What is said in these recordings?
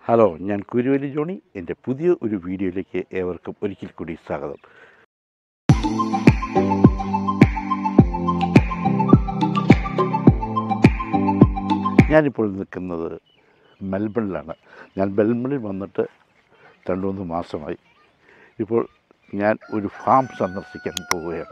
Hello ഞാൻ കുരുവലി Johnny എൻ്റെ പുതിയ ഒരു വീഡിയോയിലേക്ക് ഏവർക്കും ഒരിക്കൽ കൂടി സ്വാഗതം ഞാനിപ്പോൾ നിൽക്കുന്നത് മെൽബണിലാണ് ഞാൻ മെൽബണിൽ വന്നിട്ട് രണ്ട് മൂന്ന് മാസമായി ഇപ്പോൾ ഞാൻ ഒരു ഫാം സന്ദർശിക്കാൻ പോവുകയാണ്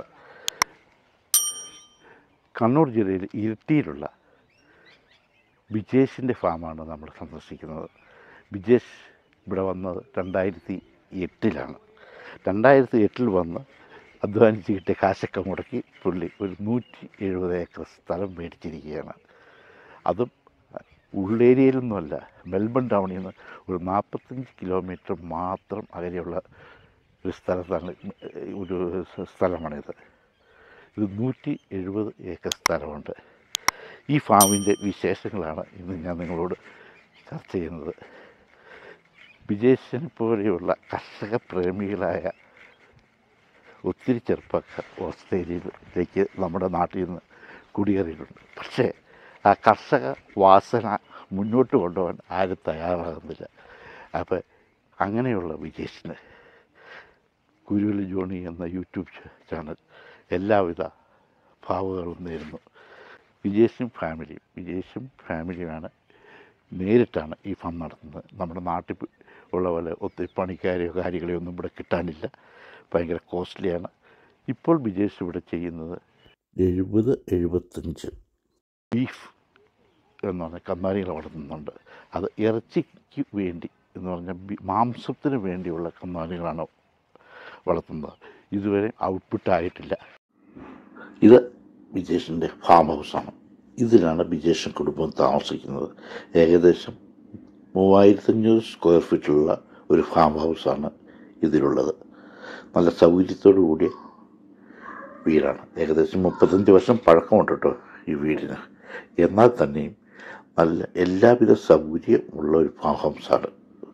കണ്ണൂർ ജില്ലയിൽ ഇരിട്ടിയിലുള്ള ബിജേഷിൻ്റെ ഫാമാണ് നമ്മൾ സന്ദർശിക്കുന്നത് ബിജേഷ് ഇവിടെ വന്നത് രണ്ടായിരത്തി എട്ടിലാണ് രണ്ടായിരത്തി എട്ടിൽ വന്ന് അധ്വാനിച്ച് കിട്ടിയ കാശൊക്കെ മുടക്കി പുള്ളി ഒരു നൂറ്റി എഴുപത് ഏക്കർ സ്ഥലം മേടിച്ചിരിക്കുകയാണ് അതും ഉള്ളേരിയയിലൊന്നുമല്ല മെൽബൺ ടൗണിൽ നിന്ന് ഒരു നാൽപ്പത്തഞ്ച് കിലോമീറ്റർ മാത്രം അകലെയുള്ള ഒരു സ്ഥലത്താണ് ഒരു സ്ഥലമാണിത് ഇത് നൂറ്റി എഴുപത് ഏക്കർ സ്ഥലമുണ്ട് ഈ ഫാമിൻ്റെ വിശേഷങ്ങളാണ് ഇന്ന് ഞാൻ നിങ്ങളോട് ചർച്ച ചെയ്യുന്നത് വിജേഷിനെ പോലെയുള്ള കർഷക പ്രേമികളായ ഒത്തിരി ചെറുപ്പക്കാർ ഓസ്ട്രേലിയയിലേക്ക് നമ്മുടെ നാട്ടിൽ നിന്ന് കുടിയേറിയിട്ടുണ്ട് പക്ഷേ ആ കർഷക വാസന മുന്നോട്ട് കൊണ്ടുപോകാൻ ആരും തയ്യാറാകുന്നില്ല അപ്പോൾ അങ്ങനെയുള്ള വിജേഷിന് കുരുവിൽ ജോണി എന്ന യൂട്യൂബ് ചാനൽ എല്ലാവിധ ഭാവുകളും നേരുന്നു വിജേഷും ഫാമിലിയും വിജേഷും ഫാമിലിയുമാണ് നേരിട്ടാണ് ഈ ഫാം നടത്തുന്നത് നമ്മുടെ നാട്ടിൽ ഉള്ള പോലെ ഒത്തിരി പണിക്കാരെയോ കാര്യങ്ങളെയോ ഒന്നും ഇവിടെ കിട്ടാനില്ല ഭയങ്കര കോസ്റ്റ്ലിയാണ് ഇപ്പോൾ വിജേഷ് ഇവിടെ ചെയ്യുന്നത് എഴുപത് എഴുപത്തഞ്ച് ബീഫ് എന്ന് പറഞ്ഞ കന്നാലികളെ വളർത്തുന്നുണ്ട് അത് ഇറച്ചിക്ക് വേണ്ടി എന്ന് പറഞ്ഞാൽ ബി- മാംസത്തിന് വേണ്ടിയുള്ള കന്നാലികളാണ് വളർത്തുന്നത് ഇതുവരെ ഔട്ട്പുട്ട് ആയിട്ടില്ല ഇത് ബിജേഷിൻ്റെ ഫാം ഹൗസാണ് ഇതിലാണ് ബിജേഷൻ കുടുംബം താമസിക്കുന്നത് ഏകദേശം മൂവായിരത്തഞ്ഞൂറ് സ്ക്വയർ ഫീറ്റുള്ള ഒരു ഫാം ഹൗസാണ് ഇതിലുള്ളത് നല്ല സൗകര്യത്തോടു കൂടിയ വീടാണ് ഏകദേശം മുപ്പത്തഞ്ച് വർഷം പഴക്കമുണ്ട് കേട്ടോ ഈ വീടിന് എന്നാൽ തന്നെയും നല്ല എല്ലാവിധ സൗകര്യം ഉള്ള ഒരു ഫാം ഹൗസാണ്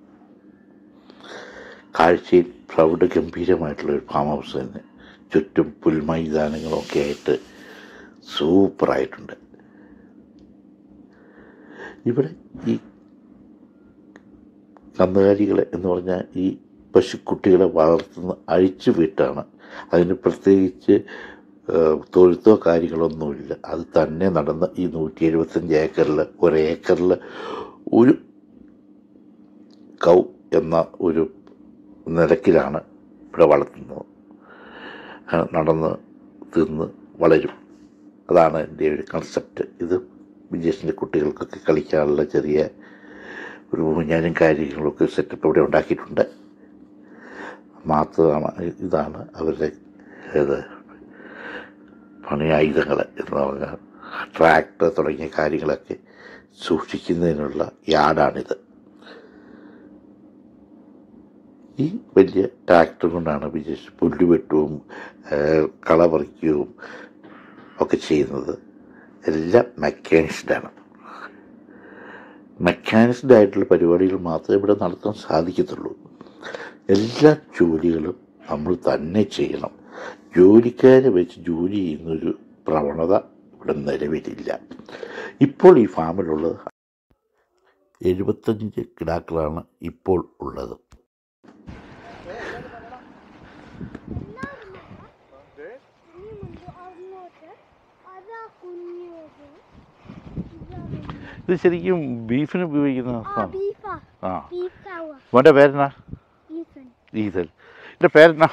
കാഴ്ചയിൽ പ്രൗഢ ഗംഭീരമായിട്ടുള്ള ഒരു ഫാം ഹൗസ് തന്നെ ചുറ്റും പുൽമൈതാനങ്ങളും ഒക്കെ ആയിട്ട് സൂപ്പറായിട്ടുണ്ട് ഇവിടെ ഈ കന്നുകാലികളെ എന്ന് പറഞ്ഞാൽ ഈ പശുക്കുട്ടികളെ വളർത്തുന്ന അഴിച്ചു വിട്ടാണ് അതിന് പ്രത്യേകിച്ച് ഏഹ്, തൊഴുത്തോ കാര്യങ്ങളൊന്നുമില്ല അത് തന്നെ നടന്ന് ഈ നൂറ്റി എഴുപത്തഞ്ച് ഏക്കറിൽ ഒരേക്കറിൽ ഒരു കൗ എന്ന ഒരു നിരക്കിലാണ് ഇവിടെ വളർത്തുന്നത് ആ, നടന്ന് തിന്ന് വളരും അതാണ് എൻ്റെ ഒരു കൺസെപ്റ്റ് ഇത് വിജേഷിൻ്റെ കുട്ടികൾക്കൊക്കെ കളിക്കാനുള്ള ചെറിയ ഒരു ഊഞ്ഞാലും കാര്യങ്ങളൊക്കെ സെറ്റപ്പ് ഇവിടെ ഉണ്ടാക്കിയിട്ടുണ്ട് മാത്രമാണ് ഇതാണ് അവരുടെ ഏത് പണിയായുധങ്ങൾ എന്ന് പറഞ്ഞാൽ ട്രാക്ടർ തുടങ്ങിയ കാര്യങ്ങളൊക്കെ സൂക്ഷിക്കുന്നതിനുള്ള യാർഡാണിത് ഈ വലിയ ട്രാക്ടർ കൊണ്ടാണ് വിജേഷ് പുല്ല് വെട്ടുകയും ഏഹ്, കള പറിക്കുകയും ഒക്കെ ചെയ്യുന്നത് എല്ലാം മെക്കാനിസ്ഡാണ് മെക്കാനിസ്ഡ് ആയിട്ടുള്ള പരിപാടികൾ മാത്രമേ ഇവിടെ നടത്താൻ സാധിക്കത്തുള്ളൂ എല്ലാ ജോലികളും നമ്മൾ തന്നെ ചെയ്യണം ജോലിക്കാരെ വെച്ച് ജോലി ചെയ്യുന്നൊരു പ്രവണത ഇവിടെ നിലവിലില്ല ഇപ്പോൾ ഈ ഫാമിലുള്ളത് എഴുപത്തഞ്ച് കിടാക്കളാണ് ഇപ്പോൾ ഉള്ളത് കുഞ്ഞുമുണ്ട് അങ്ങോട്ട് അതാ കുഞ്ഞത് ഇത് ശരിക്കും ബീഫിന് ഉപയോഗിക്കുന്ന ആ സാധനം ബീഫാ ആ ബീഫ് കാവ മോൻ്റെ പേരെന്നാ ഈസൺ ഈതൽ എൻ്റെ പേരെന്നാ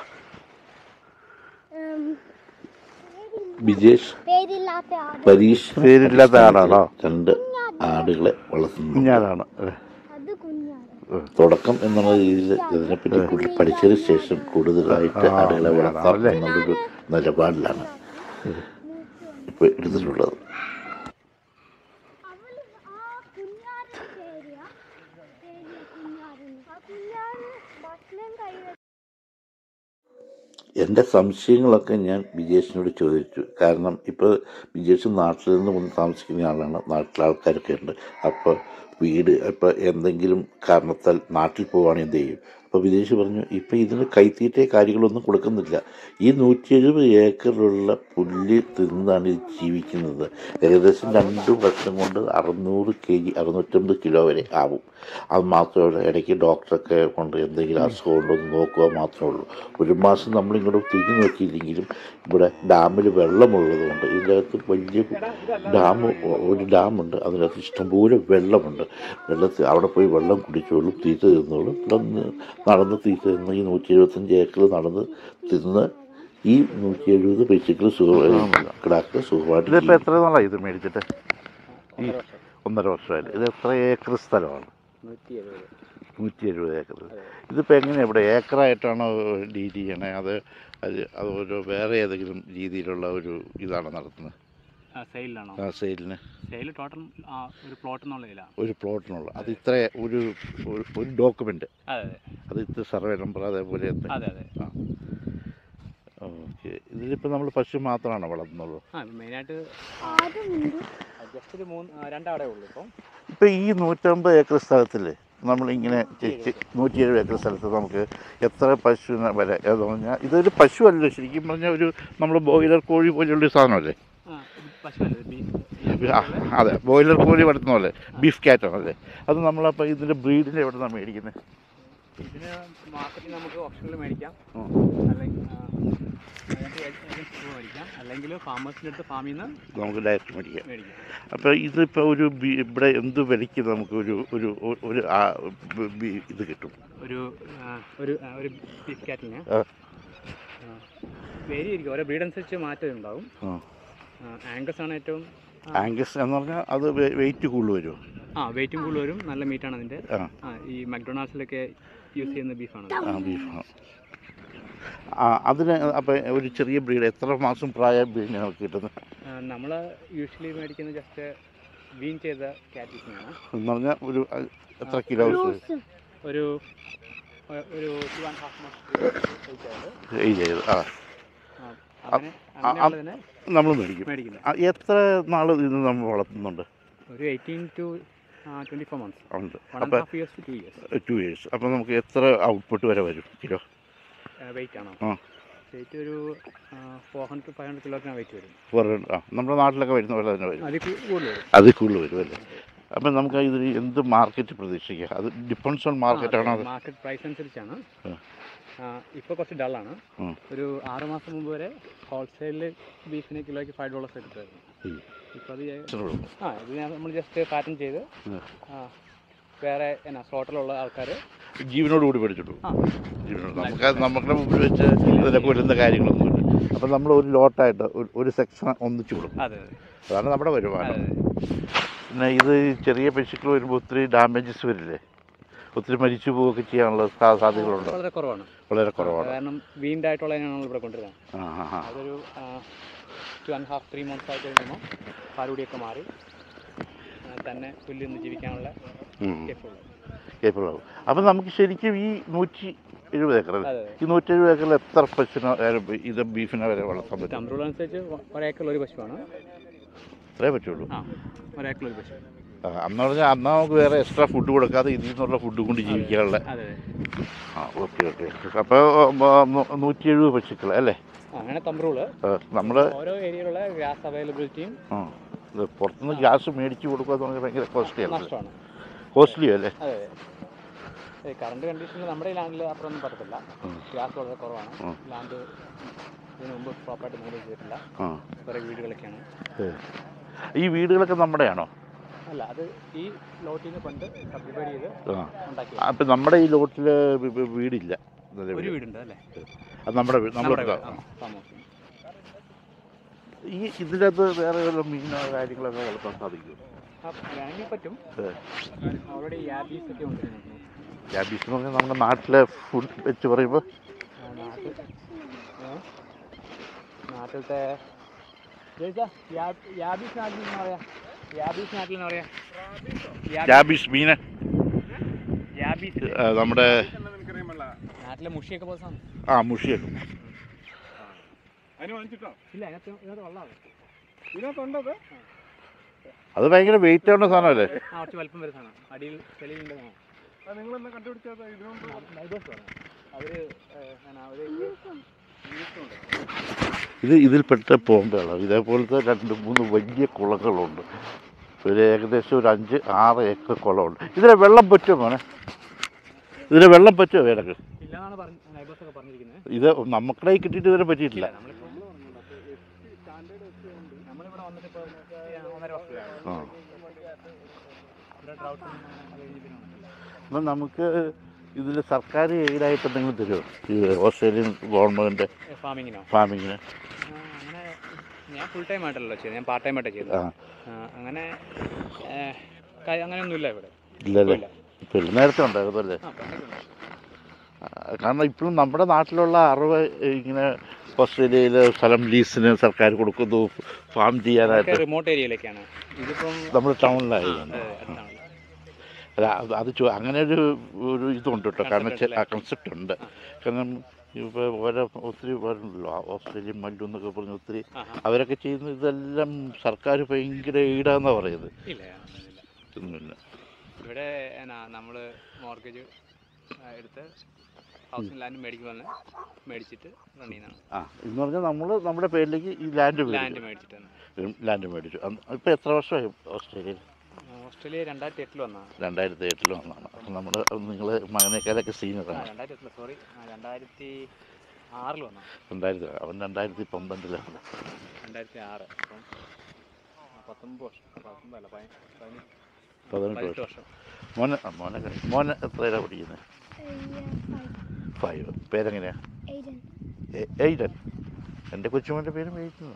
ബിജേഷ് പേരില്ലാത്ത ആട് പരീക്ഷ പേരില്ലാത്ത ആളാണോ രണ്ട് ആടുകളെ വളർത്തുന്നു കുഞ്ഞാടാണ് അല്ലേ അത് കുഞ്ഞാട് തുടക്കം എന്നുള്ള രീതിയിൽ ഇതിനെപ്പറ്റി കൂടുതൽ പഠിച്ചതിന് ശേഷം കൂടുതലായിട്ട് ആ, ആടുകളെ വളർത്താം ആണല്ലേ? എന്നുള്ളൊരു നിലപാടിലാണ് ഇപ്പോൾ എടുത്തിട്ടുള്ളത് അവള് ആ കുഞ്ഞാടിന്റെ പേരാ പേര് കുഞ്ഞാടിന് ആ കുഞ്ഞാട് ഭക്ഷണം കഴിയ എൻ്റെ സംശയങ്ങളൊക്കെ ഞാൻ വിജേഷിനോട് ചോദിച്ചു കാരണം ഇപ്പോൾ വിജേഷ് നാട്ടിൽ നിന്ന് വന്ന് താമസിക്കുന്ന ആളാണ് നാട്ടിലെ ആൾക്കാരൊക്കെ ഉണ്ട് അപ്പോൾ വീട് ഇപ്പം എന്തെങ്കിലും കാരണത്താൽ നാട്ടിൽ പോവുകയാണെങ്കിൽ എന്ത് ചെയ്യും അപ്പോൾ വിദേശി പറഞ്ഞു ഇപ്പം ഇതിന് കൈത്തീറ്റ കാര്യങ്ങളൊന്നും കൊടുക്കുന്നില്ല ഈ നൂറ്റി എഴുപത് ഏക്കറിലുള്ള പുല്ല് തിന്നാണ് ഇത് ജീവിക്കുന്നത് ഏകദേശം രണ്ട് വർഷം കൊണ്ട് അറുന്നൂറ് കെ ജി അറുന്നൂറ്റമ്പത് കിലോ വരെ ആവും അത് മാത്രമല്ല ഇടയ്ക്ക് ഡോക്ടറൊക്കെ കൊണ്ട് എന്തെങ്കിലും അസുഖം ഉണ്ടോ എന്ന് നോക്കുക മാത്രമേ ഉള്ളൂ ഒരു മാസം നമ്മളിങ്ങോട്ട് തിരിഞ്ഞു നോക്കിയില്ലെങ്കിലും ഇവിടെ ഡാമിൽ വെള്ളമുള്ളത് കൊണ്ട് ഇതിൻ്റെ അകത്ത് വലിയ ഡാം ഒരു ഡാമുണ്ട് അതിനകത്ത് ഇഷ്ടംപോലെ വെള്ളമുണ്ട് വെള്ളത്തിൽ അവിടെ പോയി വെള്ളം കുടിച്ചോളും തീറ്റ തിന്നോളും ഇവിടെ നടന്ന് തീറ്റ തിന്ന് ഈ നൂറ്റി എഴുപത്തഞ്ച് ഏക്കർ നടന്ന് തിന്ന് ഈ നൂറ്റി എഴുപത് പൈസക്ക് സുഖമായി കിടാക്ക് സുഖമായിട്ട് ഇതിപ്പോൾ ജീവിക്കും. എത്ര നാളായി ഇത് മേടിച്ചിട്ട് ഈ ഒന്നര വർഷമായിട്ട് ഇത് എത്ര ഏക്കർ സ്ഥലമാണ് നൂറ്റി എഴുപത് നൂറ്റി എഴുപത് ഏക്കർ ഇതിപ്പോൾ എങ്ങനെയാണ് ഇവിടെ ഏക്കറായിട്ടാണോ ഡീൽ ചെയ്യണേ അത് അത് അത് ഒരു വേറെ ഏതെങ്കിലും രീതിയിലുള്ള ഒരു ഇതാണോ നടത്തുന്നത് സെയിലാണോ ആ സെയിലിന് സെയിൽ ടോട്ടൽ ഒരു പ്ലോട്ട് എന്നുള്ള ഇതിലാണ് ഒരു പ്ലോട്ടിനുള്ള അത് ഇത്ര ഒരു ഒരു- ഒരു ഡോക്യുമെൻ്റ് അതെ അത് ഇത്ര സർവേ നമ്പർ അതേപോലെ എന്തെങ്കിലും. അതെ അതെ ആ ഓക്കെ ഇതിലിപ്പോൾ നമ്മൾ പശു മാത്രമാണോ വളർത്തുന്നുള്ളൂ ആ മെയിനായിട്ട് ആടുമുണ്ട് ജസ്റ്റ് ഒരു മൂന്ന് ആ, രണ്ടാടേ ഉള്ളൂ ഇപ്പം ഇപ്പോൾ ഈ നൂറ്റമ്പത് ഏക്കർ സ്ഥലത്തിൽ നമ്മളിങ്ങനെ ചെ- ചെ- നൂറ്റി എഴുപത് ഏക്കർ സ്ഥലത്ത് നമുക്ക് എത്ര പശുവിനെ വരെ എന്ന് പറഞ്ഞാൽ ഇതൊരു പശു അല്ലല്ലോ ശരിക്കും പറഞ്ഞാൽ ഒരു നമ്മൾ ബോയിലർ കോഴി പോലെയുള്ളൊരു സാധനമല്ലേ ആ ഇത് പശുവല്ലേ ബീഫ് ആ, അതെ ബോയിലർ കോഴി വളർത്തുന്ന പോലെ ബീഫ് ക്യാറ്റാണല്ലേ അത് നമ്മളപ്പോൾ ഇതിൻ്റെ ബ്രീഡിൻ്റെ എവിടെ നിന്നാണ് മേടിക്കുന്നത് ഇതിന് മാർക്കറ്റിൽ നമുക്ക് ഓപ്ഷനിൽ മേടിക്കാം ഉം. അല്ലെങ്കിൽ ആ, അതിനകത്ത് ഏജൻസി ത്രൂ മേടിക്കാം അല്ലെങ്കിൽ ഫാമേഴ്സിൻ്റെ അടുത്ത് ഫാമിൽ നിന്ന് നമുക്ക് ഡയറക്റ്റ് മേടിക്കാം മേടിക്കാം അപ്പോൾ ഇതിപ്പോൾ ഒരു ബി- ഇവിടെ എന്ത് വിലയ്ക്ക് നമുക്ക് ഒരു ഒരു ഒരു- ഒരു ആ ബി- ബി- ഇത് കിട്ടും ഒരു ആ, ഒരു ആ, ഒരു ബീഫ് കാറ്റിന് ആ. വേരി ആയിരിക്കും ഓരോ ബ്രീഡ് അനുസരിച്ച് മാറ്റം ഉണ്ടാവും ആ. ആംഗസ് ആണ് ഏറ്റവും ആ, ആംഗസ് എന്ന് പറഞ്ഞാൽ അത് വെയിറ്റ് കൂടുതൽ വരുമോ ആ വെയിറ്റും കൂടുതൽ വരും നല്ല മീറ്റാണ് അതിൻ്റെ ആ ആ ഈ മക്ഡൊണാൾഡ്സിലൊക്കെ യൂസ് ചെയ്യുന്ന ബീഫാണ് ആ ബീഫാണ് ആ അതിന് അപ്പം ഒരു ചെറിയ ബ്രീഡ് എത്ര മാസം പ്രായ ബ്രീഡിനെ നമുക്ക് കിട്ടുന്നത് നമ്മൾ യൂഷ്വലി മേടിക്കുന്നത് ജസ്റ്റ് വീൻ ചെയ്ത കാറ്റീസിനാണ് എന്ന് പറഞ്ഞാൽ ഒരു അ, എത്ര കിലോ റോസ് ഒരു ഒ- ഒരു two and half month age ചെയ്ത് ആ അങ്ങനെ അങ്ങനെയുള്ളതിനെ നമ്മൾ മേടിക്കും മേടിക്കുന്നത് ആ, എത്ര നാൾ ഇത് നമ്മൾ വളർത്തുന്നുണ്ട് ഒരു eighteen to twenty four months ഉണ്ട് വൺ ആൻഡ് അപ്പം half years two two years two years അപ്പം നമുക്ക് എത്ര ഔട്ട്പുട്ട് വരെ വരും കിലോ വെയിറ്റ് ആണോ ആ. വെയിറ്റ് ഒരു four hundred five hundred kilogram weight വരും വേറെ ആ നമ്മുടെ നാട്ടിലൊക്കെ വരുന്ന പോലെ തന്നെ വരും അതിൽ കൂടുതൽ വരും അതിൽ കൂടുതൽ വരും അല്ലേ അപ്പം നമുക്ക് ഇതിൽ എന്ത് മാർക്കറ്റ് പ്രതീക്ഷിക്കാം അത് ഡിപ്പെൻസ് ഓൺ മാർക്കറ്റാണോ അത് മാർക്കറ്റ് പ്രൈസ് അനുസരിച്ചാണ് ആ. ഇപ്പോൾ കുറച്ച് ഡള്ളാണ് ഉം. ഒരു ആറ് മാസം മുമ്പ് വരെ ഹോൾസെയിലിൽ ബീഫിന് കിലോയ്ക്ക് ഫൈവ് ഡോളേഴ്സ് എടുത്തായിരുന്നു ഉം. ഇപ്പോൾ അത് ഏ- ഇത്രേ ഉള്ളൂ. ആ ഇത് ഞാൻ നമ്മൾ ജസ്റ്റ് പാറ്റേൺ ചെയ്ത് ഉം. ആ വേറെ എന്നാ സ്ലോട്ടിലുള്ള ആൾക്കാർ ജീവനോട് കൂടി പഠിച്ചിട്ടു ആ ജീവനോട് നമുക്ക് നമ്മുടെ മുമ്പിൽ വെച്ച് ഇതിനെ കൊല്ലുന്ന കാര്യങ്ങളൊന്നുമില്ല അപ്പം നമ്മൾ ഒരു ലോട്ടായിട്ട് ഒരു- ഒരു സെക്ഷൻ ഒന്നിച്ചു കൊടുക്കും അതെ അതെ അതാണ് നമ്മുടെ വരുമാനം അതെ പിന്നെ ഇത് ചെറിയ പശുക്കൾ വരുമ്പോൾ ഒത്തിരി ഡാമേജസ് വരില്ലേ ഒത്തിരി മരിച്ചു പോവുകയൊക്കെ ചെയ്യാനുള്ള സാ- സാധ്യതകളുണ്ടോ വളരെ കുറവാണ് വളരെ കുറവാണ് കാരണം വീൻഡ് ആയിട്ടുള്ളതിനാണ് നമ്മൾ ഇവിടെ കൊണ്ടുവരുന്നത് ആ ആ ആ അതൊരു two and half three months ആയിട്ട് കഴിയുമ്പോൾ പാലുകൂടിയൊക്കെ മാറി ആ, തന്നെ പുല്ല് നിന്ന് ജീവിക്കാനുള്ള കേപ്പുള്ളൂ കേപ്പബിൾ ആവും അപ്പം നമുക്ക് ശരിക്കും ഈ നൂറ്റി എഴുപത് ഏക്കർ അല്ലേ അതെ അതെ ഈ നൂറ്റി എഴുപത് ഏക്കറിൽ എത്ര പശുവിനെ ഏ, ഇത് ബീഫിനെ വരെ വളർത്താൻ പറ്റും ടംബ്രൂൾ അനുസരിച്ച് ഒരേക്കറിൽ ഒരു പശുവാണ് അത്രേ പറ്റുള്ളൂ ആ ഒരേക്കറിൽ ഒരു പശു ആ, അന്ന് പറഞ്ഞാൽ അന്ന് നമുക്ക് വേറെ എക്സ്ട്രാ ഫുഡ് കൊടുക്കാതെ ഇതിൽ നിന്നുള്ള ഫുഡ് കൊണ്ട് ജീവിക്കാനുള്ള അതെ അതെ ആ ഓക്കെ ഓക്കെ അപ്പോൾ നൂറ്റി എഴുപത് പശുക്കൾ അല്ലേ ആ, അങ്ങനെ തമ്പ്രൂള് നമ്മൾ ഓരോ ഏരിയയിലുള്ള ഗ്യാസ് അവൈലബിലിറ്റിയും ഇത് പുറത്തുനിന്ന് ഗ്യാസ് മേടിച്ച് കൊടുക്കുക എന്ന് പറഞ്ഞാൽ ഭയങ്കര കോസ്റ്റ്ലി ആണ് നഷ്ടമാണ് കോസ്റ്റ്ലി അല്ലേ അതെ അതെ കറണ്ട് കണ്ടീഷനിൽ നമ്മുടെ ഈ ലാൻഡിൽ അത്രയൊന്നും പറ്റത്തില്ല ഉം. ഗ്യാസ് വളരെ കുറവാണ് ഉം. ലാൻഡ് ഇതിനു മുമ്പ് പ്രോപ്പറായിട്ട് മൂവ് ചെയ്തിട്ടില്ല ആ കുറേ വീടുകളൊക്കെയാണ് ഏ. ഈ വീടുകളൊക്കെ നമ്മുടെയാണോ അല്ല അത് ഈ ലോട്ടിൽ നിന്ന് പണ്ട് സബ്ഡിവൈഡ് ചെയ്ത് ആ ഉണ്ടാക്കിയത് അപ്പം നമ്മുടെ ഈ ലോട്ടിൽ വീടില്ല നിലവിൽ. ഒരു വീടുണ്ട് അല്ലേ അത് നമ്മുടെ വീട് നമ്മുടെ നമ്മുടെ വീടാ. വീട്. ആ, farm house. ഈ ഇതിനകത്ത് വേറെ വല്ല മീനോ കാര്യങ്ങളൊക്കെ വളർത്താൻ സാധിക്കും ആ വേണമെങ്കിൽ പറ്റും ഓൾറെഡി യാബീസ് ഒക്കെ ഉണ്ട് ഇതിനകത്ത്. യാബീസ് എന്ന് പറഞ്ഞാൽ നമ്മുടെ നാട്ടിലെ ഫുഡ് വെച്ച് പറയുമ്പോൾ ആ, നാട്ടിൽ ഏ? നാട്ടിലത്തെ ജയിച്ചാ, യാ- യാബീസ് നാട്ടിൽ എന്നാ പറയാ യാബീസ് നാട്ടിൽ എന്നാ പറയാ യാബീസ്- യാബീസ് മീന് യാബീസ് ആ, നമ്മുടെ നാട്ടിലെ മുഷിയൊക്കെ പോലെ സാധനം ആ മുഷിയൊക്കെ ഇല്ല അതിനകത്ത് ഇതിനകത്ത് വെള്ളമാണ് ഇതിനകത്തുണ്ടത് അത് ഭയങ്കര വെയിറ്റ് ആവുന്ന സാധനമല്ലേ ആ കുറച്ച് വലിപ്പം വരുന്ന സാധനം അടിയിൽ ചെളിയുണ്ട് നിങ്ങളെന്നെ കണ്ടുപിടിച്ചത് അവര് ഏഹ്, എന്നാ, അവര് യൂസുണ്ട് ഇത് ഇതിൽപ്പെട്ട പോണ്ടുകളാണ് ഇതേപോലത്തെ രണ്ട് മൂന്ന് വലിയ കുളങ്ങളുണ്ട് ഒരു ഏകദേശം ഒരു അഞ്ച് ആറ് ഏക്കർ കുളമുണ്ട് ഇതിലെ വെള്ളം പറ്റുമോ മോനെ ഇതിലെ വെള്ളം പറ്റുമോ വേടക്ക് ഇല്ലാന്നാണ് പറഞ്ഞ നൈബേഴ്സ് ഒക്കെ പറഞ്ഞിരിക്കുന്നത് ഇത് നമുക്കിടെ കിട്ടിയിട്ട് ഇതുവരെ പറ്റിയിട്ടില്ല നമ്മളിപ്പോൾ നമ്മളിവിടെ വന്നിട്ട് ഇപ്പോൾ ഒന്നര വർഷമായി ആ ഇവിടെ ഡ്രൗട്ട് കഴിഞ്ഞ് പിന്നെ വന്നിട്ടില്ല. അപ്പം നമുക്ക് ഇതിൽ സർക്കാർ എയ്ഡായിട്ട് എന്തെങ്കിലും തരുമോ ഈ ഓസ്ട്രേലിയൻ ഗവൺമെൻറ് ഏ, ഫാമിങ്ങിനോ ഫാമിങ്ങിന് ആ, അങ്ങനെ ഞാൻ ഫുൾ ടൈം ആയിട്ടല്ലോ ചെയ്തത് ഞാൻ പാർട്ട് ടൈം ആയിട്ടാണ് ചെയ്തത് ആ ആ, അങ്ങനെ ഏ, ക- അങ്ങനെയൊന്നുമില്ല ഇവിടെ ഇല്ലല്ലേ ഇല്ല. ഇപ്പം നേരത്തെ ഉണ്ടായിരുന്നു അല്ലേ ആ പണ്ടൊക്കെ ആ, കാരണം ഇപ്പോഴും നമ്മുടെ നാട്ടിലുള്ള അറിവ് ഇങ്ങനെ ഓസ്ട്രേലിയയിൽ സ്ഥലം ലീസിന് സർക്കാർ കൊടുക്കുന്നു ഫാം ചെയ്യാനായിട്ട് റിമോട്ട് ഏരിയയിലേക്കാണ് ഇതിപ്പം നമ്മൾ ടൗണിലായി അതെ, അടുത്താണ് അല്ല അത് അത് ചോ- അങ്ങനെ ഒരു ഒരു ഇതുണ്ട് കേട്ടോ കാരണം Concept ആ കൺസെപ്റ്റ് ഉണ്ട് കാരണം ഇപ്പോൾ ഓരോ ഒത്തിരി പേരുണ്ടല്ലോ ഓസ്ട്രേലിയൻ മല്ലു എന്നൊക്കെ പറഞ്ഞ് ഒത്തിരി ആഹാ. അവരൊക്കെ ചെയ്യുന്ന ഇതെല്ലാം സർക്കാർ ഭയങ്കര ഈടാന്നാണ് പറയുന്നത് ഇല്ല അങ്ങനെയൊന്നുമില്ല. ഒന്നുമില്ല ഇവിടെ എന്നാ നമ്മൾ മോർഗേജ് എടുത്ത് ഹൗസിംഗ് ലാൻഡ് മേടിക്കുമ്പോൾ തന്നെ മേടിച്ചിട്ട് റൺ ചെയ്യുന്നതാണ് ആ എന്ന് പറഞ്ഞാൽ നമ്മൾ നമ്മുടെ പേരിലേക്ക് ഈ ലാൻഡ് ലാൻഡ് മേടിച്ചിട്ടാണ് ലാൻഡ് മേടിച്ചു ഇപ്പോൾ എത്ര വർഷമായി ഓസ്ട്രേലിയയിൽ ഓസ്ട്രേലിയ രണ്ടായിരത്തി എട്ടിൽ വന്നതാണ് രണ്ടായിരത്തി എട്ടിൽ വന്നതാണ് അപ്പം നമ്മൾ നിങ്ങൾ മകനേക്കാളൊക്കെ ആ സീനിയറാണ് രണ്ടായിരത്തി എട്ടിൽ സോറി രണ്ടായിരത്തി ആറിൽ വന്നു രണ്ടായിരത്തി അവൻ രണ്ടായിരത്തി പന്ത്രണ്ടിലാണ് രണ്ടായിരത്തി ആറ് അപ്പം ആ, പത്തൊമ്പത് വർഷം പത്തൊമ്പത് അല്ല പതിന- പതിന- പതിനെട്ട് പതിനെട്ട് വർഷം വർഷം മോനെ ആ, മോനെ കഴി- മോനെ എത്രയാണ് പഠിക്കുന്നത് ഫൈവ് പേരെങ്ങനെയാ Aiden. എ- എയ്ഡൻ എൻ്റെ കൊച്ചുമോൻ്റെ പേരും എയ്ഡൻ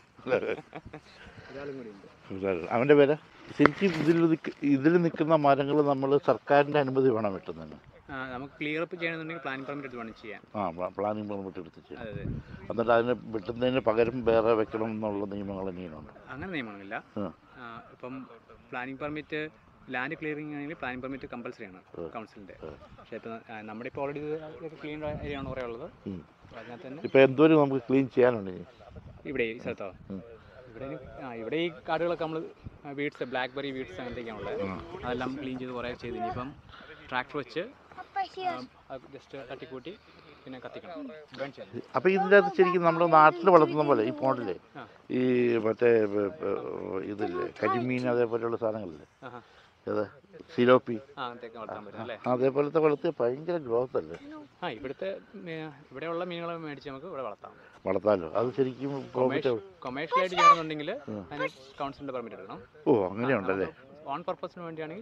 ഒരാളും കൂടി ഉണ്ട് അവൻ്റെ പേര് ശരിക്കും ഇതിൽ നിൽക്ക ഇതിൽ നിൽക്കുന്ന മരങ്ങൾ നമ്മൾ സർക്കാരിൻ്റെ അനുമതി വേണം വെട്ടുന്നതിന് ആ, നമുക്ക് ക്ലിയർ അപ്പ് ചെയ്യണമെന്നുണ്ടെങ്കിൽ പ്ലാൻ പെർമിറ്റ് എടുത്ത് വേണം ചെയ്യാൻ ആ പ്ലാനിങ് പെർമിറ്റ് എടുത്ത് ചെയ്യും അതെ അതെ എന്നിട്ട് അതിന് വെട്ടുന്നതിന് പകരം വേറെ വെക്കണം എന്നുള്ള നിയമങ്ങൾ ഇനിയുണ്ട് അങ്ങനെ നിയമമൊന്നുമില്ല ആ. ആ, ഇപ്പം പ്ലാനിങ് പെർമിറ്റ് ലാൻഡ് ക്ലിയറിംഗ് ആണെങ്കിൽ പ്ലാനിങ് പെർമിറ്റ് കമ്പൽസറി ആണ് കൗൺസിലിൻ്റെ പക്ഷേ ഇപ്പം ആ, നമ്മുടെ ഇപ്പോൾ ഓൾറെഡി ക്ലീൻ ഏരിയ ആണ് കുറേ ഉള്ളത് ഉം. അപ്പോൾ അതിനകത്ത് തന്നെ ഇപ്പോൾ എന്തോരം നമുക്ക് ക്ലീൻ ചെയ്യാനുണ്ട് ഇനി ഇവിടെ ഈ സ്ഥലത്തോ ഉം. ഇവിടെ ഇനി- ആ ഇവിടെ ഈ കാടുകളൊക്കെ നമ്മൾ വീഡ്സ് ബ്ലാക്ക് ബെറി വീഡ്സ് അങ്ങനത്തെയൊക്കെയാണ് ഉള്ളത് അതെല്ലാം ക്ലീൻ ചെയ്ത് കുറേ ചെയ്ത് ഇനിയിപ്പം ട്രാക്ടർ വെച്ച് Papa here. ജസ്റ്റ് തട്ടിക്കൂട്ടി പിന്നെ കത്തിക്കണം ബേൺ ചെയ്യണം അപ്പോൾ ഇതിൻ്റെ അകത്ത് ശരിക്കും നമ്മുടെ നാട്ടിൽ വളർത്തുന്ന പോലെ ഈ പോണ്ടില്ലേ ആ. ഈ മറ്റേ ബ- ബ- ഇതില്ലേ കരിമീൻ അതേപോലെയുള്ള സാധനങ്ങളില്ലേ ആഹാ. ഏത് സിലോപ്പി ആ അങ്ങനത്തെയൊക്കെ വളർത്താൻ പറ്റും അല്ലേ അതേപോലത്തെ വളർത്തിയ ഭയങ്കര ഗ്രോത്ത് അല്ലേ ആ ഇവിടുത്തെ മീ- ഇവിടെയുള്ള മീനുകളെ മേടിച്ച് നമുക്ക് ഇവിടെ വളർത്താം വളർത്താമല്ലോ അത് ശരിക്കും പ്രോഫിറ്റ് കൊമേഴ്ഷ്യൽ ആയിട്ട് ചെയ്യണമെന്നുണ്ടെങ്കിൽ അതിന് കൗൺസിലിൻ്റെ പെർമിറ്റ് എടുക്കണം ഓ അങ്ങനെയുണ്ടല്ലേ ഓൺ പർപ്പസിന് വേണ്ടിയാണെങ്കിൽ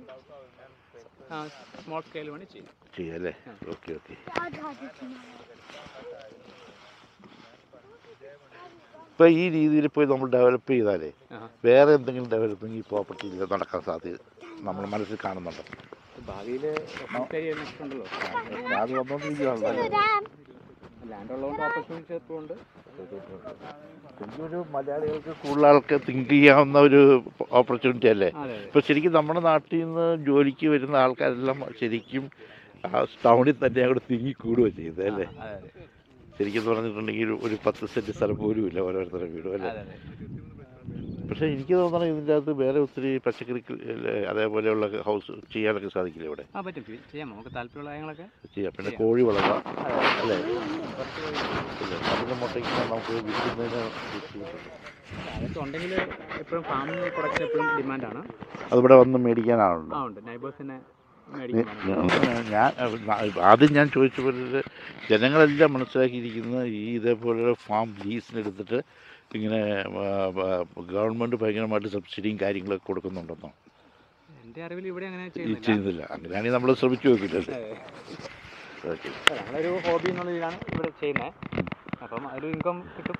സ്മോൾ സ്കെയിൽ വേണ്ടി ചെയ്യും ചെയ്യല്ലേ okay okay Dad had it now. ഇപ്പോൾ ഈ രീതിയിൽ പോയി നമ്മൾ ഡെവലപ്പ് ചെയ്താലേ ആഹാ. വേറെ എന്തെങ്കിലും ഡെവലപ്പിംഗ് ഈ പ്രോപ്പർട്ടിയിൽ നടക്കാൻ സാധ്യത നമ്മൾ മനസ്സിൽ കാണുന്നുണ്ട് ഭാവിയിൽ ഉണ്ടല്ലോ അത് വന്നുകൊണ്ടിരിക്കുകയാണല്ലോ Dad. ലാൻഡ് ഉള്ളതുകൊണ്ട് ഓപ്പർച്യൂണിറ്റി എപ്പോഴും ഉണ്ട് ഒരു മലയാളികൾക്ക് കൂടുതൽ ആൾക്ക് തിങ്ക് ചെയ്യാവുന്ന ഒരു ഓപ്പർച്യൂണിറ്റി അല്ലേ അതെ അതെ ഇപ്പോൾ ശരിക്കും നമ്മുടെ നാട്ടിൽ നിന്ന് ജോലിക്ക് വരുന്ന ആൾക്കാരെല്ലാം ശരിക്കും ആ ടൗണിൽ തന്നെ അവിടെ തിങ്ങി കൂടുകയോ ചെയ്തത് അല്ലേ അതെ അതെ ശരിക്കും പറഞ്ഞിട്ടുണ്ടെങ്കിൽ ഒരു പത്ത് സെൻറ്റ് സ്ഥലം പോലും ഇല്ല ഓരോരുത്തരുടെ വീടും അല്ലേ അതെ അതെ പക്ഷേ എനിക്ക് തോന്നണം ഇതിൻ്റെ അകത്ത് വേറെ ഒത്തിരി പച്ചക്കറി കൃ- അല്ലേ, അതേപോലെയുള്ള ഹൗസ് ചെയ്യാനൊക്കെ സാധിക്കില്ല ഇവിടെ ആ പറ്റും ചെയ്- ചെയ്യാം നമുക്ക് താല്പര്യമുള്ള കാര്യങ്ങളൊക്കെ ചെയ്യാം പിന്നെ കോഴി വളർത്താം അതെ അല്ലേ ഇല്ലേ? അതിൻ്റെ മുട്ടയ്ക്ക് നമുക്ക് വിൽക്കുന്നതിന് ബുദ്ധിമുട്ടുണ്ട് അതൊക്കെ ഉണ്ടെങ്കിൽ എപ്പോഴും ഫാമിംഗ് പ്രൊഡക്ഷൻ എപ്പോഴും ഡിമാൻഡാണ് അതിവിടെ വന്ന് മേടിക്കാനാണല്ലോ ആ ഉണ്ട് നൈബേഴ്സിനെ മേടിക്കും ഞാൻ ആദ്യം ഞാൻ ചോദിച്ച പോലെ ജനങ്ങളെല്ലാം മനസ്സിലാക്കിയിരിക്കുന്നത് ഈ ഇതേപോലെ ഫാം ലീസിനെടുത്തിട്ട് ഇങ്ങനെ ഗവൺമെൻറ് ഭയങ്കരമായിട്ട് സബ്സിഡിയും കാര്യങ്ങളൊക്കെ കൊടുക്കുന്നുണ്ടെന്നോ എൻ്റെ അറിവിൽ ഇവിടെ അങ്ങനെ ഈ ചെയ്യുന്നില്ല ചെയ്യുന്നില്ല അങ്ങനെയാണെങ്കിൽ നമ്മൾ ശ്രമിച്ചു നോക്കില്ലല്ലോ അതെ. ഓക്കെ ഞങ്ങളൊരു ഹോബി എന്നുള്ള രീതിയിലാണ് ഇവിടെ ചെയ്യുന്നത് അപ്പം അതിൽ ഇൻകം കിട്ടും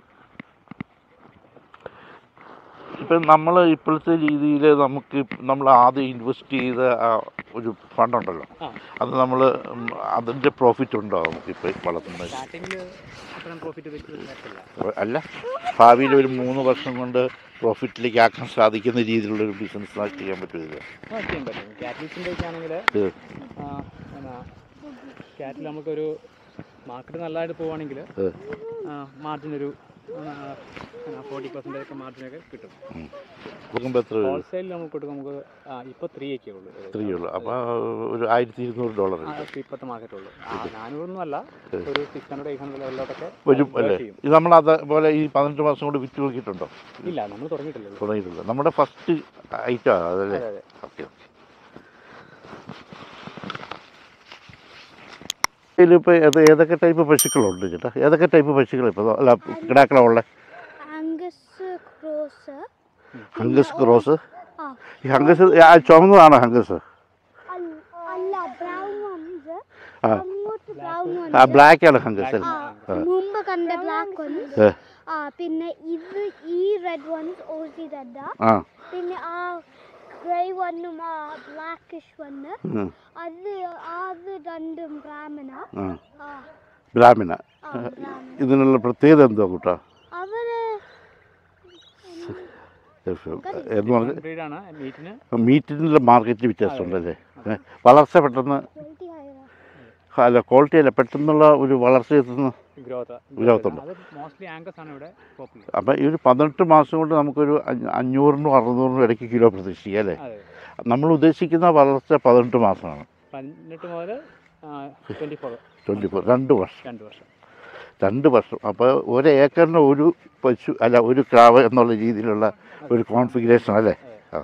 ഇപ്പം നമ്മൾ ഇപ്പോഴത്തെ രീതിയിൽ നമുക്ക് നമ്മൾ ആദ്യം ഇൻവെസ്റ്റ് ചെയ്ത ആ ഒരു ഫണ്ടുണ്ടല്ലോ ആ അത് നമ്മൾ അതിൻ്റെ പ്രോഫിറ്റ് ഉണ്ടോ നമുക്കിപ്പോൾ വളർത്തുന്നത് സ്റ്റാർട്ടിങ്ങിൽ അത്രയും പ്രോഫിറ്റ് വെച്ച് പറ്റില്ല അല്ല ഭാവിയിൽ ഒരു മൂന്ന് വർഷം കൊണ്ട് പ്രോഫിറ്റിലേക്ക് ആക്കാൻ സാധിക്കുന്ന രീതിയിലുള്ള ഒരു ബിസിനസ് ചെയ്യാൻ പറ്റില്ല ആ ചെയ്യാൻ പറ്റും കാറ്റൽസിൻ്റെ ഒക്കെ ആണെങ്കിൽ എന്നാ കാറ്റിൽ നമുക്കൊരു മാർക്കറ്റ് നല്ലതായിട്ട് പോവുകയാണെങ്കിൽ മാർജിൻ ഒരു ഫോർട്ടി പെർസെൻറ്റേജ് ഒക്കെ മാർജിനൊക്കെ കിട്ടും കൊടുക്കുമ്പോൾ എത്ര വരും ഹോൾസെയിൽ നമുക്ക് കൊടുക്കും നമുക്ക് ആ ഇപ്പോൾ ത്രീ ഒക്കെ ഉള്ളൂ ത്രീ ഉള്ളു അപ്പോൾ ഒരു ആയിരത്തി ഇരുന്നൂറ് ഡോളർ ആ, ഇപ്പോഴത്തെ മാർക്കറ്റ് ഉള്ളൂ ആ, നാനൂറൊന്നും അല്ല ഒരു സിക്സ് ഹൺഡ്രഡ് എയ്റ്റ് ഹൺഡ്രഡ് ലെവലിലോട്ടൊക്കെ വരും അത് അല്ലേ ചെയ്യും ഇത് നമ്മൾ അതേപോലെ ഈ പതിനെട്ട് മാസം കൊണ്ട് വിറ്റ് നോക്കിയിട്ടുണ്ടോ ഇല്ല നമ്മൾ തുടങ്ങിയിട്ടില്ലല്ലോ തുടങ്ങിയിട്ടില്ല നമ്മുടെ ഫസ്റ്റ് ഐറ്റം അതല്ലേ അതെ അതെ ഓക്കെ ഓക്കെ ഇതിലിപ്പോൾ ഏത് ഏതൊക്കെ ടൈപ്പ് പശുക്കളുണ്ട് ചേട്ടാ ഏതൊക്കെ ടൈപ്പ് പശുക്കൾ ഇപ്പോൾ അല്ല കിടാക്കള ഉള്ളത് അംഗസ് ക്രോസ് ഹംഗസ് ക്രോസ് ആ ഈ ഹംഗസ് ആ ചുമന്നതാണോ ഹംഗസ് അല്ല- അല്ല ബ്രൗൺ വൺസ് ആ അങ്ങോട്ട് ബ്രൗൺ ആ വൺസ് ബ്ലാക്ക് ആണ് ഹംഗസ് ആ ആ. മുമ്പ് കണ്ട ബ്ലാക്ക് വൺസ് ഏ, ആ പിന്നെ ഇത് ഈ റെഡ് വൺസ് ഓസി റെഡാ ആ പിന്നെ ആ ഗ്രേ വണ്ണും ആ ബ്ലാക്കിഷ് വണ്ണ് ഉം, അത് അത് രണ്ടും ബ്രാഹ്മണ ആ ആ ബ്രാഹ്മിണ ആ ബ്രാഹ്മണ ഇതിനുള്ള പ്രത്യേകത എന്തോ കൂട്ടാ അവര് എന്ന് പറഞ്ഞ് ബ്രീഡാണ് മീറ്റിന് മീറ്റിനുള്ള മാർക്കറ്റ് വ്യത്യാസമുണ്ടല്ലേ ഏ, വളർച്ച പെട്ടെന്ന് ക്വാളിറ്റി ഹയറാ അല്ല ക്വാളിറ്റി അല്ല പെട്ടെന്നുള്ള ഒരു വളർച്ച എത്തുന്ന ഗ്രോത്ത് Growth ഉണ്ട്. അത് മോസ്റ്റ്ലി ആങ്കസ് ആണ് ഇവിടെ പോപ്പുലർ അപ്പം ഈ ഒരു പതിനെട്ട് മാസം കൊണ്ട് നമുക്കൊരു അഞ്ഞ- അഞ്ഞൂറിനും അറുന്നൂറിനും ഇടയ്ക്ക് കിലോ പ്രതീക്ഷിക്കാം അല്ലേ അതെ നമ്മൾ ഉദ്ദേശിക്കുന്ന വളർച്ച പതിനെട്ട് മാസമാണ് പതിനെട്ട് മുതൽ ട്വൻറ്റി ഫോർ ട്വൻറ്റി ഫോർ രണ്ട് വർഷം രണ്ട് വർഷം രണ്ട് വർഷം അപ്പോൾ ഒരു ഏക്കറിന് ഒരു പശു അല്ല ഒരു ക്രാവ് എന്നുള്ള രീതിയിലുള്ള ഒരു കോൺഫിഗറേഷൻ അല്ലേ ആ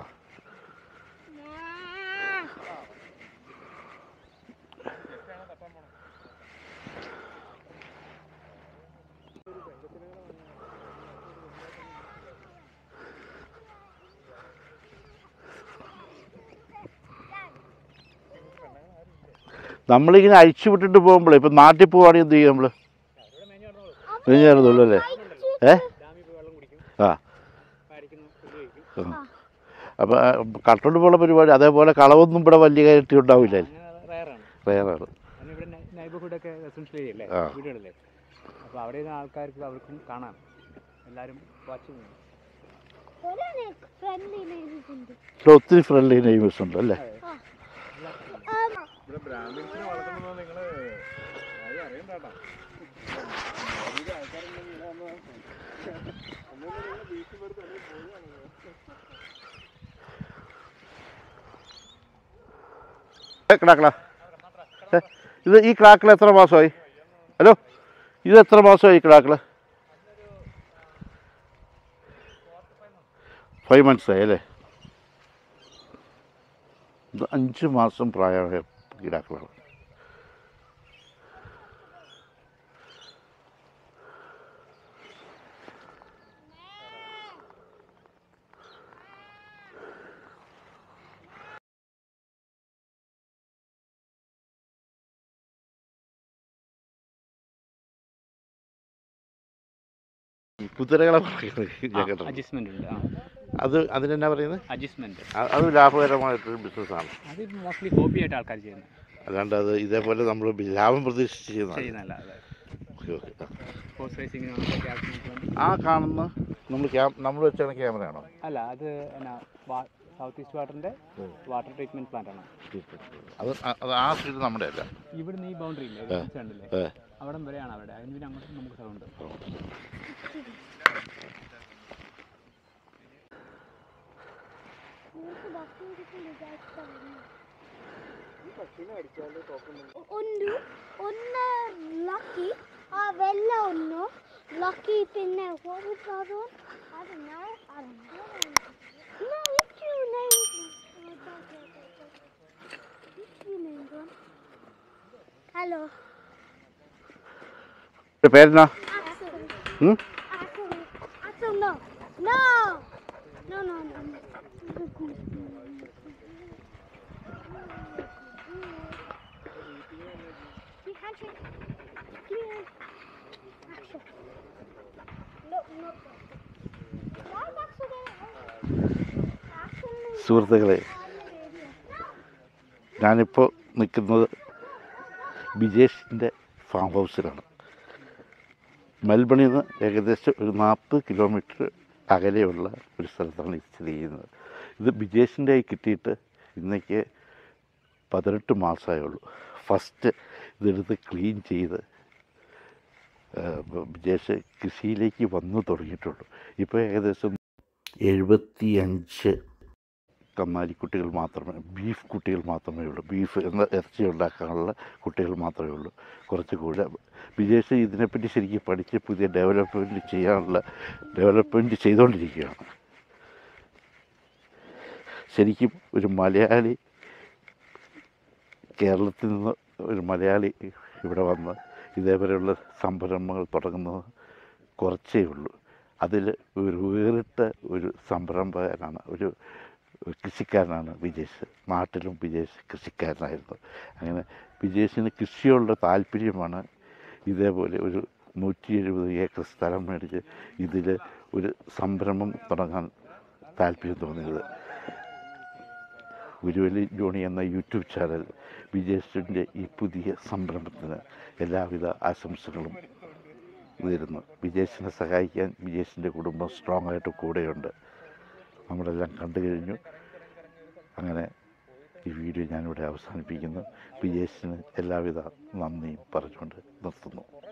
നമ്മളിങ്ങനെ അഴിച്ചു വിട്ടിട്ട് പോകുമ്പോഴേ ഇപ്പം നാട്ടിൽ പോവുകയാണെങ്കിൽ എന്ത് ചെയ്യും നമ്മൾ കഴിഞ്ഞായിരുന്നുള്ളൂ അല്ലേ ഏ ആ അപ്പം കട്ടോണ്ട് പോകുന്ന പരിപാടി അതേപോലെ കളവൊന്നും ഇവിടെ വലിയ കയറ്റി ഉണ്ടാവില്ല അങ്ങനെ റയറാണ് റയറാണ് കാരണം ഇവിടെ നൈബർഹുഡൊക്കെ റെസിഡൻഷ്യൽ ഏരിയ അല്ലേ ആ. വീടുകളല്ലേ അപ്പോൾ അവിടെ ഇരുന്ന ആൾക്കാർക്ക് അവർക്കും കാണാം എല്ലാവരും വാച്ച് ചെയ്യുന്നു ഒരേ ഫ്രണ്ട്ലി നെയ്ബേഴ്സ് ഉണ്ട് ഇവിടെ ഒത്തിരി ഫ്രണ്ട്ലി നെയ്മേഴ്സ് ഉണ്ട് അല്ലേ ആമാ ഇവിടെ ബ്രാഹ്മിൻസിനെ വളർത്തുന്നത് നിങ്ങൾ ആരും അറിയണ്ടാട്ടാ ഏ, കിടാക്കള ഏ, ഇത് ഈ കിടാക്കള എത്ര മാസമായി ഹലോ ഇത് എത്ര മാസമായി കിടാക്കള ഫൈവ് മന്ത്സ് ആയി അല്ലേ ഇത് അഞ്ച് മാസം പ്രായമായ കിടാക്കളാണ് ഈ കുതിരകളെ പറയുന്നത് ഞാൻ കേട്ടിട്ടുണ്ട്. അഡ്ജസ്റ്റ്മെന്റ് ഉണ്ട് ആ അത് അതിനെന്നാ പറയുന്നത് അഡ്ജസ്റ്റ്മെന്റ് അ- അത് ലാഭകരമായിട്ടൊരു ബിസിനസ്സാണ് അത് മോസ്റ്റ്ലി ഹോബി ആയിട്ട് ആൾക്കാർ ചെയ്യുന്നത് അല്ലാണ്ട് അത് ഇതേപോലെ നമ്മൾ ലാഭം പ്രതീക്ഷിച്ച് ചെയ്യുന്നതാണ് ചെയ്യുന്നതല്ല അതെ ഓക്കെ ഓക്കെ ഹോഴ്സ് റേസിങ്ങിന് നമുക്ക് ക്യാപ്റ്റൻസ് വേണ്ടി ആ കാണുന്ന നമ്മൾ ക്യാം നമ്മൾ വെച്ചാണ് ക്യാമറയാണോ അല്ല അത് എന്നാ സൗത്ത് ഈസ്റ്റ് വാട്ടറിന്റെ വാട്ടർ ട്രീറ്റ്മെന്റ് പ്ലാന്റ് ആണ് അത് അ- അത് ആ സൈഡ് നമ്മുടെ അല്ല ഇവിടുന്ന് ഈ ബൗണ്ടറി ഇല്ലേ ഏ. കണ്ടില്ലേ ഏ. അവിടം വരെയാണ് അവിടെ അതിന് പിന്നെ അങ്ങോട്ട് നമുക്ക് സ്ഥലമുണ്ട് ഇവർക്ക് ഭക്ഷണം ಒಂದು ഒന്ന് ലക്കി ആ വെള്ള ഒന്ന് ലക്കി പിന്നെ what was the other one? I don't know. I don't know. No, it's you named. It's you named one. Hello. പേരെന്നാ Axel. ഉം? Axel. Axel, no. No. No, no, no. You can't take. Clear. Axel. No, no. Why is Axel there? Axel is സുഹൃത്തുക്കളെ ഞാനിപ്പോൾ നിൽക്കുന്നത് ബിജേഷിൻ്റെ farm ഹൗസിലാണ് മെൽബണിൽ നിന്ന് ഏകദേശം ഒരു നാൽപ്പത് കിലോമീറ്റർ അകലെയുള്ള ഒരു സ്ഥലത്താണ് ഇത് സ്ഥിതി ചെയ്യുന്നത് ഇത് ബിജേഷിൻ്റെ കൈ കിട്ടിയിട്ട് ഇന്നേക്ക് പതിനെട്ട് മാസമേ ഉള്ളൂ ഫസ്റ്റ് ഇതെടുത്ത് ക്ലീൻ ചെയ്ത് ഏഹ് വിജേഷ് കൃഷിയിലേക്ക് വന്നു തുടങ്ങിയിട്ടുള്ളൂ ഇപ്പോൾ ഏകദേശം എഴുപത്തി അഞ്ച് കന്നാലിക്കുട്ടികൾ മാത്രമേ ബീഫ് കുട്ടികൾ മാത്രമേ ഉള്ളൂ ബീഫ് എന്ന ഇറച്ചി ഉണ്ടാക്കാനുള്ള കുട്ടികൾ മാത്രമേ ഉള്ളൂ കുറച്ച് കൂടെ വിജേഷ് ഇതിനെപ്പറ്റി ശരിക്കും പഠിച്ച് പുതിയ ഡെവലപ്മെൻറ്റ് ചെയ്യാനുള്ള ഡെവലപ്മെൻറ്റ് ചെയ്തുകൊണ്ടിരിക്കുകയാണ് ശരിക്കും ഒരു മലയാളി കേരളത്തിൽ നിന്ന് ഒരു മലയാളി ഇവിടെ വന്ന് ഇതേപോലെയുള്ള സംരംഭങ്ങൾ തുടങ്ങുന്നത് കുറച്ചേ ഉള്ളൂ അതിൽ ഒരു വേറിട്ട ഒരു സംരംഭകനാണ് ഒരു കൃഷിക്കാരനാണ് വിജേഷ് നാട്ടിലും വിജേഷ് കൃഷിക്കാരനായിരുന്നു അങ്ങനെ വിജേഷിന് കൃഷിയോടുള്ള താല്പര്യമാണ് ഇതേപോലെ ഒരു നൂറ്റി എഴുപത് ഏക്കർ സ്ഥലം മേടിച്ച് ഇതിൽ ഒരു സംരംഭം തുടങ്ങാൻ താല്പര്യം തോന്നിയത് ഗുരുവലി ജോണി എന്ന യൂട്യൂബ് ചാനൽ വിജേഷിൻ്റെ ഈ പുതിയ സംരംഭത്തിന് എല്ലാവിധ ആശംസകളും നേരുന്നു വിജേഷിനെ സഹായിക്കാൻ വിജേഷിൻ്റെ കുടുംബം സ്ട്രോങ് ആയിട്ട് കൂടെയുണ്ട് നമ്മളെല്ലാം കണ്ടു കഴിഞ്ഞു അങ്ങനെ ഈ വീഡിയോ ഞാനിവിടെ അവസാനിപ്പിക്കുന്നു വിജേഷിന് എല്ലാവിധ നന്ദിയും പറഞ്ഞുകൊണ്ട് നിർത്തുന്നു